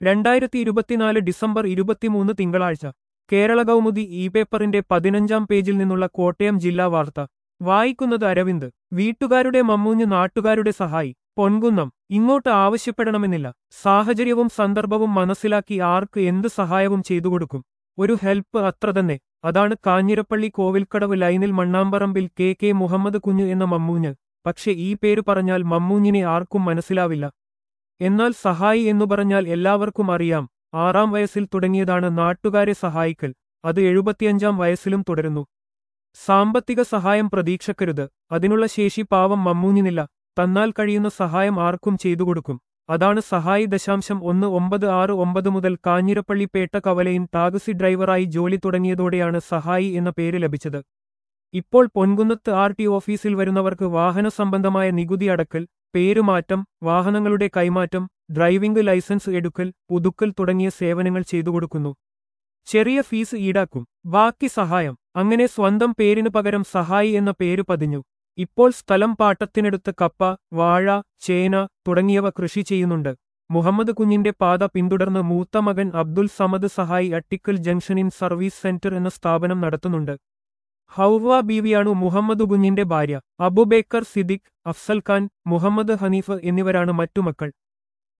രണ്ടായിരത്തി ഇരുപത്തിനാല് ഡിസംബർ ഇരുപത്തിമൂന്ന് തിങ്കളാഴ്ച കേരള കൗമുദി ഇ പേപ്പറിന്റെ പതിനഞ്ചാം പേജിൽ നിന്നുള്ള കോട്ടയം ജില്ലാ വാർത്ത വായിക്കുന്നത് അരവിന്ദ് വീട്ടുകാരുടെ മമ്മൂഞ്ഞ് നാട്ടുകാരുടെ സഹായി പൊൻകുന്നം ഇങ്ങോട്ട് ആവശ്യപ്പെടണമെന്നില്ല സാഹചര്യവും സന്ദർഭവും മനസ്സിലാക്കി ആർക്ക് എന്ത് സഹായവും ചെയ്തു കൊടുക്കും ഒരു ഹെൽപ്പ് അത്ര തന്നെ അതാണ് കാഞ്ഞിരപ്പള്ളി കോവിൽക്കടവ് ലൈനിൽ മണ്ണാമ്പറമ്പിൽ കെ കെ മുഹമ്മദ് കുഞ്ഞ് എന്ന മമ്മൂഞ്ഞ് പക്ഷെ ഈ പേര് പറഞ്ഞാൽ മമ്മൂഞ്ഞിനെ ആർക്കും മനസ്സിലാവില്ല എന്നാൽ സഹായി എന്നു പറഞ്ഞാൽ എല്ലാവർക്കും അറിയാം ആറാം വയസ്സിൽ തുടങ്ങിയതാണ് നാട്ടുകാരെ സഹായിക്കൽ അത് എഴുപത്തിയഞ്ചാം വയസ്സിലും തുടരുന്നു സാമ്പത്തിക സഹായം പ്രതീക്ഷക്കരുത് അതിനുള്ള ശേഷി പാവം മമ്മൂഞ്ഞിനില്ല തന്നാൽ കഴിയുന്ന സഹായം ആർക്കും ചെയ്തുകൊടുക്കും അതാണ് സഹായി ദശാംശം ഒന്ന് ഒമ്പത് ആറ് ഒമ്പത് മുതൽ കാഞ്ഞിരപ്പള്ളി പേട്ട കവലയിൽ ടാക്സി ഡ്രൈവറായി ജോലി തുടങ്ങിയതോടെയാണ് സഹായി എന്ന പേര് ലഭിച്ചത് ഇപ്പോൾ പൊൻകുന്നത്ത് ആർ ടി ഓഫീസിൽ വരുന്നവർക്ക് വാഹന സംബന്ധമായ നികുതി അടക്കൽ പേരുമാറ്റം വാഹനങ്ങളുടെ കൈമാറ്റം ഡ്രൈവിംഗ് ലൈസൻസ് എടുക്കൽ പുതുക്കൽ തുടങ്ങിയ സേവനങ്ങൾ ചെയ്തുകൊടുക്കുന്നു ചെറിയ ഫീസ് ഈടാക്കും ബാക്കി സഹായം അങ്ങനെ സ്വന്തം പേരിനു പകരം സഹായി എന്ന പേര് പതിഞ്ഞു ഇപ്പോൾ സ്ഥലം പാട്ടത്തിനെടുത്ത് കപ്പ വാഴ ചേന തുടങ്ങിയവ കൃഷി ചെയ്യുന്നുണ്ട് മുഹമ്മദ് കുഞ്ഞിന്റെ പാത പിന്തുടർന്ന് മൂത്ത മകൻ അബ്ദുൽ സമദ് സഹായി അട്ടിക്കൽ ജംഗ്ഷനിൻ സർവീസ് സെന്റർ എന്ന സ്ഥാപനം നടത്തുന്നുണ്ട് ഹൗവ ബീവിയാണു മുഹമ്മദ് കുഞ്ഞിന്റെ ഭാര്യ അബുബേക്കർ സിദ്ദിഖ് അഫ്സൽ ഖാൻ മുഹമ്മദ് ഹനീഫ് എന്നിവരാണ് മറ്റു മക്കൾ